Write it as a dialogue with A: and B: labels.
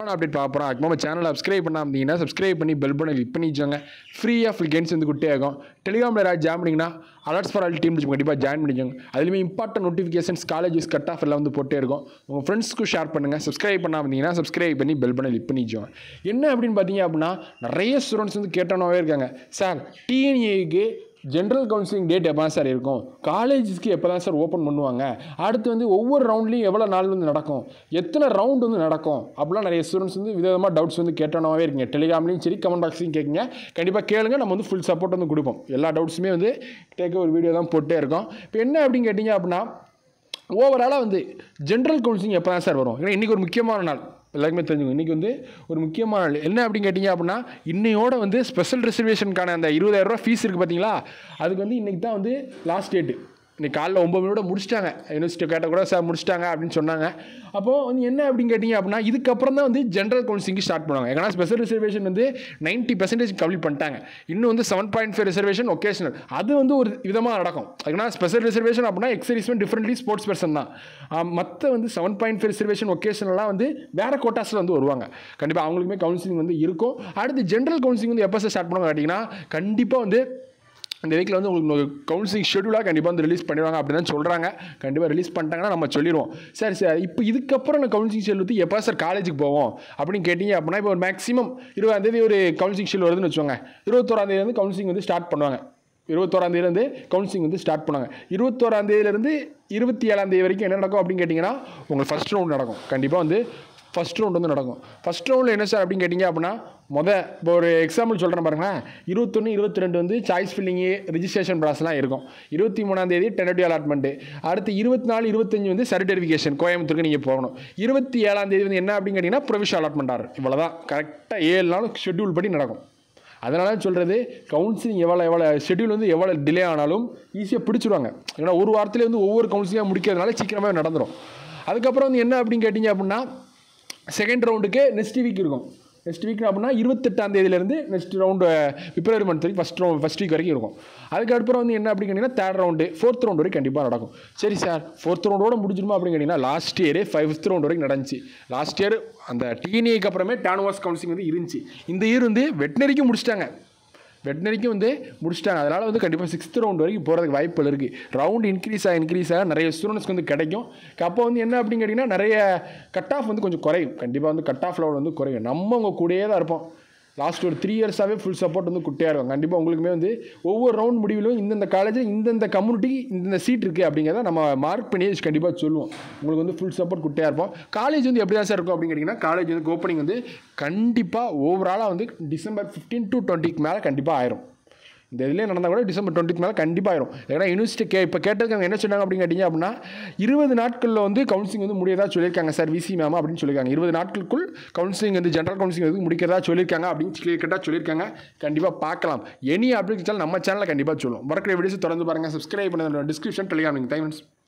A: update பார்ப்போம் அதுக்கு நம்ம சேனலை சப்ஸ்கிரைப் பண்ணாம இருந்தீங்கன்னா சப்ஸ்கிரைப் பண்ணி பெல் பண்ணி கிளிக் பண்ணி வச்சோங்க ஃப்ரீயாக ஃபுல் கேம்ஸ் வந்து குட்டே ஆகும் டெலிகிராமில் யாராவது ஜாயின் பண்ணிங்கன்னா அலர்ட்ஸ் ஃபார் ஆல் டீம் கண்டிப்பாக ஜாயின் பண்ணிக்கோங்க அதுலேயுமே important notifications colleges cut off எல்லாம் வந்து போட்டே இருக்கும் உங்கள் ஃப்ரெண்ட்ஸ்க்கும் ஷேர் பண்ணுங்கள் சப்ஸ்கிரைப் பண்ணாம இருந்தீங்கன்னா சப்ஸ்கிரைப் பண்ணி பெல் பண்ணி கிளிக் பண்ணி வச்சோங்க என்ன அப்படின்னு பார்த்தீங்க அப்படின்னா நிறைய ஸ்டூடெண்ட்ஸ் வந்து கேட்டனவே இருக்காங்க சார் டிஎன்ஏக்கு ஜென்ரல் கவுன்சிலிங் டேட் எப்போ சார் இருக்கும் காலேஜஸ்க்கு எப்போ தான் சார் ஓப்பன் பண்ணுவாங்க அடுத்து வந்து ஒவ்வொரு ரவுண்ட்லேயும் எவ்வளோ நாள் வந்து நடக்கும் எத்தனை ரவுண்ட் வந்து நடக்கும் அப்படிலாம் நிறைய ஸ்டூடெண்ட்ஸ் வந்து விதவிதமாக டவுட்ஸ் வந்து கேட்டோனாவே இருக்கீங்க டெலிகிராம்லையும் சரி கமெண்ட் பாக்ஸ்லையும் கேட்குங்க கண்டிப்பாக கேளுங்க நம்ம வந்து ஃபுல் சப்போர்ட் வந்து கொடுப்போம் எல்லா டவுட்ஸுமே வந்து டேக்க ஒரு வீடியோ தான் போட்டே இருக்கோம் இப்போ என்ன அப்படின்னு கேட்டிங்க அப்படின்னா ஓவராலாக வந்து ஜென்ரல் கவுன்சிலிங் எப்போ தான் சார் வரும் ஏன்னா இன்றைக்கி ஒரு முக்கியமான நாள் எல்லாருக்குமே தெரிஞ்சுங்க இன்றைக்கி வந்து ஒரு முக்கியமான நாள் என்ன அப்படின்னு கேட்டிங்க அப்படின்னா இன்னையோட வந்து ஸ்பெஷல் ரிசர்வேஷனுக்கான அந்த இருபதாயிரரூவா ஃபீஸ் இருக்குது பார்த்தீங்களா அதுக்கு வந்து இன்றைக்கி தான் வந்து லாஸ்ட் டேட்டு இன்னைக்கு காலைல ஒம்பது மணியோட முடிச்சிட்டாங்க யூனிவர்சிட்டி கேட்டால் கூட சார் முடிச்சிட்டாங்க அப்படின்னு சொன்னாங்க அப்போது வந்து என்ன அப்படின்னு கேட்டிங்க அப்படின்னா இதுக்கப்புறம் தான் வந்து ஜென்ரல் கவுன்சிலிங் ஸ்டார்ட் பண்ணுவாங்க ஏன்னா ஸ்பெஷல் ரிசர்வேஷன் வந்து நைன்ட்டி பர்சன்டேஜ் கம்ப்ளீட் பண்ணிட்டாங்க இன்னும் வந்து seven point five reservation vocational அது வந்து ஒரு விதமாக நடக்கும் ஏன்னா ஸ்பெஷல் ரிசர்வேஷன் அப்படின்னா எக்ஸரிஸ்மெண்ட் டிஃப்ரெண்ட்லி ஸ்போர்ட்ஸ் பர்சன் தான் மற்ற வந்து செவன் பாயிண்ட் ஃபைவ் ரிசர்வேஷன் ஒகேஷனெலாம் வந்து வேறு கோட்டாஸில் வந்து வருவாங்க கண்டிப்பாக அவங்களுக்குமே கவுன்சிலிங் வந்து இருக்கும் அடுத்து ஜென்ரல் கவுன்சிலிங் வந்து எப்போ ஸ்டார்ட் பண்ணுவாங்க கேட்டிங்கன்னா கண்டிப்பாக வந்து இந்த வீக்கில் வந்து உங்களுக்கு கவுன்சிலிங் ஷெடியூலாக கண்டிப்பாக வந்து ரிலீஸ் பண்ணிடுவாங்க அப்படின்னு தான் சொல்கிறாங்க கண்டிப்பாக ரிலீஸ் பண்ணிட்டாங்கன்னா நம்ம சொல்லிடுவோம் சரி சார் இப்போ இதுக்கப்புறம் நான் கவுன்சிலிங் ஷெல் வந்து எப்போ சார் காலேஜுக்கு போவோம் அப்படின்னு கேட்டிங்க அப்படின்னா இப்போ ஒரு மேக்ஸிமம் இருபதாந்தேதி ஒரு கவுன்சிலிங் ஷெல் வருதுன்னு வச்சுக்கோங்க இருபத்தோராந்தேதி வந்து கவுன்சிலிங் வந்து ஸ்டார்ட் பண்ணுவாங்க இருபத்தோராந்தேதிலேருந்து கவுன்சிலிங் வந்து ஸ்டார்ட் பண்ணுவாங்க இருபத்தோராந்தேதியிலேருந்து இருபத்தி ஏழாந்தேதி வரைக்கும் என்ன நடக்கும் அப்படின்னு கேட்டிங்கன்னா உங்களுக்கு ஃபஸ்ட் ரவுண்ட் நடக்கும் கண்டிப்பாக வந்து ஃபஸ்ட் ரவுண்ட் வந்து நடக்கும் ஃபஸ்ட் ரவுண்டில் என்ன சார் அப்படின்னு கேட்டிங்க அப்படின்னா மொதல் இப்போ ஒரு எக்ஸாம்பிள் சொல்கிறேன் பாருங்களேன் இருபத்தொன்று இருபத்தி ரெண்டு வந்து சாய்ஸ் ஃபில்லிங்கு ரிஜிஸ்ட்ரேஷன் ப்ராசஸ்லாம் இருக்கும் இருபத்தி மூணாந்தேதி டெனட்டிவ் அலாட்மெண்ட்டு அடுத்து இருபத்தி நாலு இருபத்தஞ்சு வந்து சர்டிஃபிகேஷன் கோயம்புத்தூருக்கு நீங்கள் போகணும் இருபத்தி ஏழாந்தேதி வந்து என்ன அப்படின்னு கேட்டிங்கன்னா ப்ரொவிஷன் அலாட்மெண்ட் ஆகும் இவ்வளோ தான் கரெக்டாக ஏழு நாள் ஷெட்யூல் படி நடக்கும் அதனால தான் சொல்கிறது கவுன்சிலிங் எவ்வளோ எவ்வளோ ஷெட்யூல் வந்து எவ்வளோ டிலே ஆனாலும் ஈஸியாக பிடிச்சிருவாங்க ஏன்னா ஒரு வாரத்திலே வந்து ஒவ்வொரு கவுன்சிலிங்காக முடிக்கிறதுனால சீக்கிரமாக நடந்துடும் அதுக்கப்புறம் வந்து என்ன அப்படின்னு கேட்டிங்க அப்படின்னா செகண்ட் ரவுண்டுக்கு நெக்ஸ்ட் வீக் இருக்கும் நெக்ஸ்ட் வீக் அப்படின்னா இருபத்தெட்டாம் தேதியிலேருந்து நெக்ஸ்ட் ரவுண்டு பிப்ரவரி மந்த் வரைக்கும் ஃபஸ்ட் ரவுண்ட் ஃபஸ்ட் வீக் வரைக்கும் இருக்கும் அதுக்கப்புறம் வந்து என்ன அப்படின்னு கேட்டிங்கன்னா தேர்ட் ரவுண்டு ஃபோர்த் ரவுண்ட் வரைக்கும் கண்டிப்பாக நடக்கும் சரி சார் ஃபோர்த் ரவுண்டோட முடிஞ்சிருமா அப்படின்னு கேட்டிங்கன்னா லாஸ்ட் இயரே ஃபிஃப்த் ரவுண்ட் வரைக்கும் நடந்துச்சு லாஸ்ட் இயர் அந்த டிஎன்ஏக்கு அப்புறமே டான்வாஸ் கவுன்சிலிங் வந்து இருந்துச்சு இந்த இயர் வந்து வெட்டினரிக்கும் முடிச்சிட்டாங்க வெட்டினரிக்கும் வந்து முடிச்சிட்டாங்க அதனால் வந்து கண்டிப்பாக சிக்ஸ்த் ரவுண்ட் வரைக்கும் போகிறதுக்கு வாய்ப்புகள் இருக்குது ரவுண்ட் இன்க்ரீஸ் ஆக இன்க்ரீஸ் ஆக நிறைய ஸ்டூடெண்ட்ஸ்க்கு வந்து கிடைக்கும் அப்போ வந்து என்ன அப்படின்னு கேட்டிங்கன்னா நிறைய கட் ஆஃப் வந்து கொஞ்சம் குறையும் கண்டிப்பாக வந்து கட் ஆஃப் லெவல் வந்து குறையும் நம்ம உங்கள் கூடயே தான் இருப்போம் லாஸ்ட் ஒரு த்ரீ இயர்ஸாகவே ஃபுல் சப்போர்ட் வந்து குட்டையாக இருக்கும் கண்டிப்பாக உங்களுக்குமே வந்து ஒவ்வொரு ரவுண்ட் முடிவிலும் இந்தந்த காலேஜில் இந்தந்த கம்யூனிட்டிக்கு இந்தந்த சீட் இருக்குது அப்படிங்கிறத நம்ம மார்க் பண்ணி கண்டிப்பாக சொல்லுவோம் உங்களுக்கு வந்து ஃபுல் சப்போர்ட் குட்டையாக இருப்போம் காலேஜ் வந்து எப்படி தான் சார் இருக்கும் அப்படின்னு கேட்டிங்கன்னா காலேஜ் வந்து ஓப்பனிங் வந்து கண்டிப்பாக ஓவராலாக வந்து டிசம்பர் ஃபிஃப்டீன் டு டுவெண்ட்டிக்கு மேலே கண்டிப்பாக ஆயிரும் இந்த இதிலே நடந்தால் கூட டிசம்பர் டுவெண்ட்டிக்கு மேலே கண்டிப்பாக ஆயிரும் ஏன்னா யூனிவர்சிட்டி கே இப்போ கேட்டிருக்காங்க என்ன சொன்னாங்க அப்படின்னு கேட்டிங்க அப்படின்னா இருபது நாட்களில் வந்து கவுன்சிலிங் வந்து முடியதா சொல்லியிருக்காங்க சார் விசி மேம் அப்படின்னு சொல்லியிருக்காங்க இருபது நாட்களுக்குள் கவுன்சிலிங் வந்து ஜென்ரல் கவுன்சிலிங் வந்து முடிக்கிறதா சொல்லியிருக்காங்க அப்படின்னு கிளியர் சொல்லியிருக்காங்க கண்டிப்பாக பார்க்கலாம் எனி அப்டேட் நம்ம சேனலில் கண்டிப்பாக சொல்லுவோம் வரக்கூடிய வீடியோஸ் தொடர்ந்து பாருங்கள் சப்ஸ்கிரைப் பண்ண டிஸ்கிரிப்ஷன் டெலிகிராம் தேங்க்ஸ்